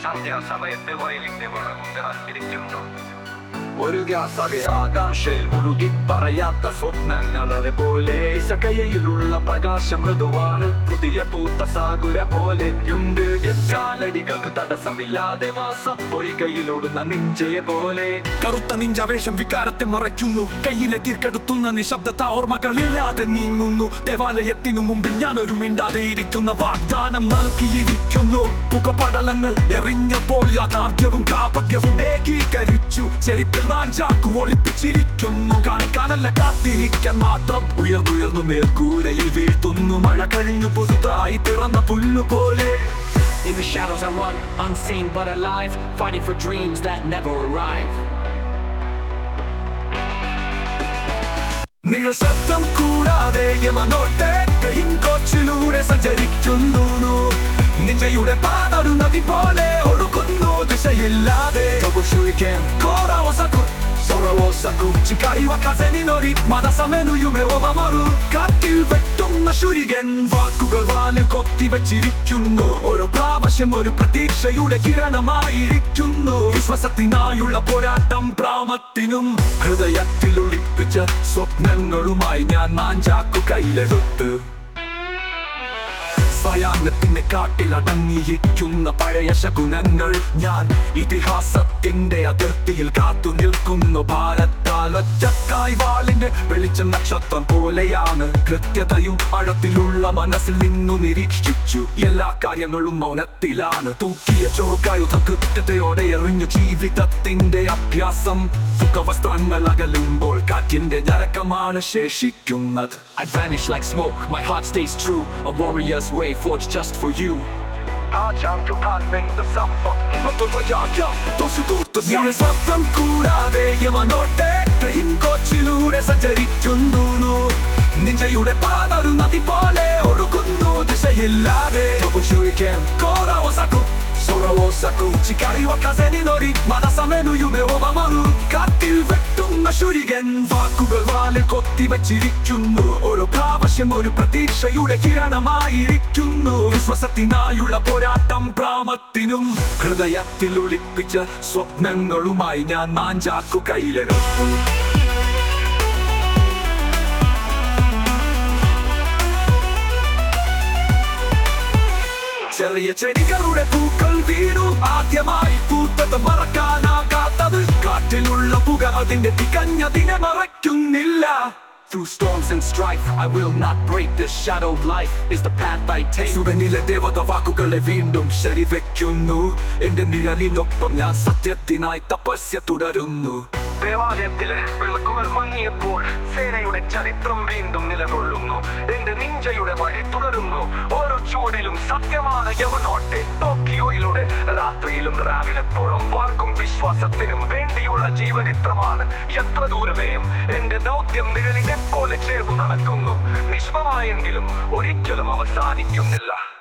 സന്ധ്യാസമയത്തെ വയലിന്റെ വളകൊണ്ട് അർപ്പിക്കുന്നു ഒരു ഗ്യാസകെ ആകാശയിൽ മുഴുകി പറയാത്ത സ്വപ്നങ്ങളെ പോലെ സകയയിലുള്ള പ്രകാശം മൃദുവാണ് പുതിയ പൂത്ത സാഗുര പോലെ ഉണ്ട് എക്കാലടികൾക്ക് തടസ്സമില്ലാതെ മാസം പൊയ്കയിലോടുന്ന നിഞ്ചയെ പോലെ കറുത്ത നിഞ്ചാവേശം വികാരത്തെ മറയ്ക്കുന്നു കയ്യിലെ തീർക്കെടുത്തുന്ന നിശബ്ദത ഓർമ്മകളില്ലാതെ നീങ്ങുന്നു ദേവാലയത്തിനു മുമ്പിൽ ഞാനൊരു മിണ്ടാതെ ഇരിക്കുന്ന വാഗ്ദാനം നൽകിയിരിക്കുന്നു പുകപടലങ്ങൾ എറിഞ്ഞപ്പോൾ യാഥാർത്ഥ്യവും കാപട്യവും ഏകീകരിച്ചു ചെരിപ്പിൽ ഞാൻ ചാക്കു ഒളിപ്പിച്ചിരിക്കുന്നു കാണിക്കാനല്ല കാത്തിരിക്കാൻ മാത്രം ഉയർന്നുയർന്നു മേൽക്കൂരയിൽ വീഴ്ത്തുന്നു മഴ കഴിഞ്ഞു പുതുതായി പിറന്ന പുല്ലുപോലെ In the shadows I run, unseen but alive, fighting for dreams that never arrive. നിങ്ങൾ ശബ്ദം കൂടാതെ യമനോട്ടെ കൊച്ചിലൂടെ സഞ്ചരിക്കുന്നു നിഞ്ചയുടെ പാതൊരു നദി പോലെ ഒഴുകുന്നു ദിശയില്ലാതെ കോറവസക്കു സൊറവസക്കു ചിക്കായി വക്കാസെ നോരി മതസമേനു യുമേവ മമറു കാറ്റിൽ വെട്ടുന്ന ശുരികൻ വാക്കുകൾ വാലിൽ കൊത്തി വെച്ചിരിക്കുന്നു ഒരു പ്രാവശ്യം ഒരു പ്രതീക്ഷയുടെ കിരണമായിരിക്കുന്നു വിശ്വാസത്തിനായുള്ള പോരാട്ടം പ്രാമത്തിനും ഹൃദയത്തിൽ ഒളിപ്പിച്ച സ്വപ്നങ്ങളുമായി ഞാൻ നാഞ്ചാക്കു കയ്യിലെടുത്ത് സ്വയാനത്തിന്റെ കാട്ടിലടങ്ങിയിരിക്കുന്ന പഴയ ശകുനങ്ങൾ ഞാൻ ഇതിഹാസത്തിന്റെ അതിർത്തിയിൽ കാത്തു നിൽക്കുന്നു ഭാരത്താൽ ഒറ്റക്കായി വാളിന്റെ വെളിച്ചം നക്ഷത്രം പോലെയാണ് കൃത്യതയും ആഴത്തിലുള്ള മനസ്സിൽ നിന്നു നിരീക്ഷിച്ചു എല്ലാ കാര്യങ്ങളും മൗനത്തിലാണ് തൂക്കിയ ചോക്കായുധ കൃത്യതയോടെ എറിഞ്ഞു ജീവിതത്തിന്റെ അഭ്യാസം സുഖവസ്ത്രങ്ങൾ അകലുമ്പോൾ കാറ്റിന്റെ ഞരക്കമാണ് ശേഷിക്കുന്നത് I vanish like smoke, my heart stays true, a warrior's way forged just for you. സ്വപ്നം കൂടാതെ യമനോട്ടെ ട്രെയിൻ കോച്ചിലൂടെ സഞ്ചരിക്കുന്നു നിഞ്ചയുടെ പാതൊരു നദി പോലെ ഒഴുകുന്നു ദിശയില്ലാതെ കോറവസക്കു സൊറവസക്കു ചിക്കാരി വക്കാസെ നോരി മനസമേനു യുമേവ മമറു കാറ്റിൽ വെട്ടുന്ന ശുരികൻ വാക്കുകൾ വാലിൽ കൊത്തി വെച്ചിരിക്കുന്നു ഒരു പ്രാവശ്യം ഒരു പ്രതീക്ഷയുടെ കിരണമായിരിക്കുന്നു വിശ്വാസത്തിനായുള്ള പോരാട്ടം പ്രാമത്തിനും ഹൃദയത്തിൽ ഒളിപ്പിച്ച സ്വപ്നങ്ങളുമായി ഞാൻ നാഞ്ചാക്കു കയ്യിലെടുത്തു ചെറിയ ചെടികളുടെ പൂക്കൾ വീണു ആദ്യമായി പൂത്തത് മറക്കാനാകാത്തത് കാറ്റിലുള്ള പുക അതിന്റെ തികഞ്ഞതിനെ മറയ്ക്കുന്നില്ല Through storms and strife, I will not break this shadowed life. Is the path I take. സുരനിലെ ദേവത വാക്കുകളെ വീണ്ടും ശരിവെക്കുന്നു എന്റെ നിഴലിനൊപ്പം ഞാൻ സത്യത്തിനായി തപസ്യ തുടരുന്നു ദേവാലയത്തിലെ വിളക്കുകൾ മങ്ങിയപ്പോൾ സേനയുടെ ചരിത്രം വീണ്ടും നിലകൊള്ളുന്നു എന്റെ നിഞ്ചയുടെ വഴി തുടരുന്നു ഓരോ ചുവടിലും സത്യമാണ് യവനോട്ടെ ടോക്കിയോയിലൂടെ രാത്രിയിലും രാവിലെ പുറം വാർക്കും വിശ്വാസത്തിനും വേണ്ടിയുള്ള ജീവനിത്രമാണ് എത്ര ദൂരമേയും എന്റെ ദൗത്യം നിഴലിനെ പോലെ ചേർന്നു നടക്കുന്നു നിഷ്മമായെങ്കിലും ഒരിക്കലും അവസാനിക്കുന്നില്ല